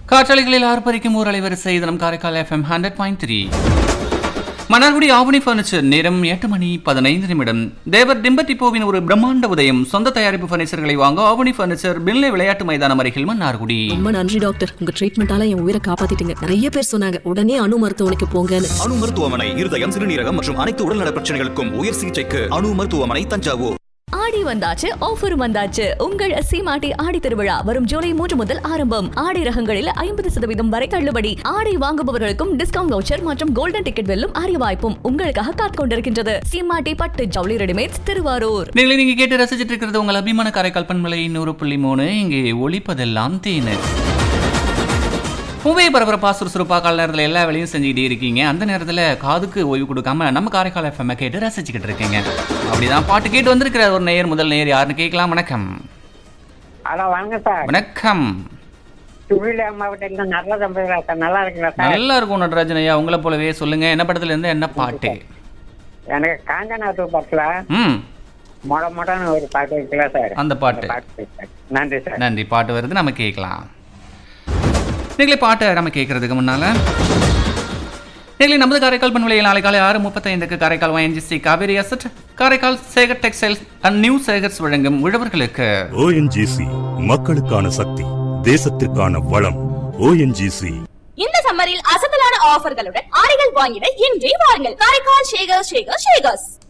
காற்றாலைகளில் ஆர்ப்பரிக்கும் ஊர் அலைவரிசை தினம் Karaikal FM hundred point three Mannargudi Avani furniture நேரம் எட்டு மணி பதினைந்து நிமிடம் தேவர் டிம்பட்டிப்போவின் ஒரு பிரம்மாண்ட உதயம் சொந்த தயாரிப்பு பர்னிச்சர்களை வாங்க ஆவணி பர்னிச்சர் பில்லை விளையாட்டு மைதானம் அருகில் மன்னார்குடி ரொம்ப நன்றி டாக்டர் உங்க ட்ரீட்மெண்டால என் உயிரை காப்பாத்திட்டீங்க நிறைய பேர் சொன்னாங்க உடனே அணு மருத்துவமனைக்கு போங்கன்னு அணு மருத்துவமனை இருதயம் சிறுநீரகம் மற்றும் அனைத்து உடல்நல பிரச்சனைகளுக்கும் உயர் சிகிச்சைக்கு அணு மருத்துவமனை தஞ்சாவூர் ஆடி வந்தாச்சு ஆஃபரும் வந்தாச்சு உங்கள் சீமாட்டி ஆடி திருவிழா வரும் ஜூலை மூன்று முதல் ஆரம்பம் ஆடை ரகங்களில் ஐம்பது சதவீதம் வரை தள்ளுபடி ஆடை வாங்குபவர்களுக்கும் டிஸ்கவுண்ட் வவுச்சர் மற்றும் கோல்டன் டிக்கெட் வெல்லும் அரிய வாய்ப்பும் உங்களுக்காக காத்துக் கொண்டிருக்கின்றது சீமாட்டி பட்டு ஜவுளி ரெடிமேட்ஸ் திருவாரூர் நீங்களே நீங்க கேட்டு ரசிச்சிட்டு இருக்கிறது உங்கள் அபிமான காரைக்கால் பண்பலை நூறு புள்ளி மூணு இங்கே ஒழிப்பதெல்லாம் தேனு மூவை பரபரப்பா சுறுசுறுப்பா கால நேரத்தில் எல்லா வேலையும் செஞ்சுக்கிட்டே இருக்கீங்க அந்த நேரத்தில் காதுக்கு ஓய்வு கொடுக்காம நம்ம காரைக்கால் எஃப்எம் கேட்டு ரசிச்சுக்கிட்டு இருக்கீங்க அப்படிதான் பாட்டு கேட்டு வந்திருக்கிற ஒரு நேயர் முதல் நேயர் யாருன்னு கேட்கலாம் வணக்கம் ஹலோ வணக்கம் சார் வணக்கம் சுழில மாவட்டத்தில் நல்ல தம்பதிகளா சார் நல்லா இருக்குங்களா சார் நல்லா இருக்கும் நடராஜன் ஐயா உங்களை போலவே சொல்லுங்க என்ன படத்துல இருந்து என்ன பாட்டு எனக்கு காஞ்சனாத்து படத்துல ம் மொட மொடன்னு ஒரு பாட்டு இருக்குல்ல சார் அந்த பாட்டு பாட்டு சார். நன்றி சார் நன்றி பாட்டு வருது நம்ம கேட்கலாம் நீங்களே பாட்டை நம்ம கேட்கறதுக்கு முன்னால நீங்களே நமது காரைக்கால் பண்பலையில் நாளை காலை ஆறு முப்பத்தைந்துக்கு Karaikal ONGC Cauvery asset Karaikal Sekar textiles and new Sekars வழங்கும் உழவர்களுக்கு ஓஎன்ஜிசி மக்களுக்கான சக்தி தேசத்திற்கான வளம் ஓஎன்ஜிசி இந்த சம்மரில் அசத்தலான ஆஃபர்களுடன் ஆடைகள் வாங்கிட இன்றே வாருங்கள் காரைக்கால் ஷேகர் ஷேகர் ஷேகர்ஸ்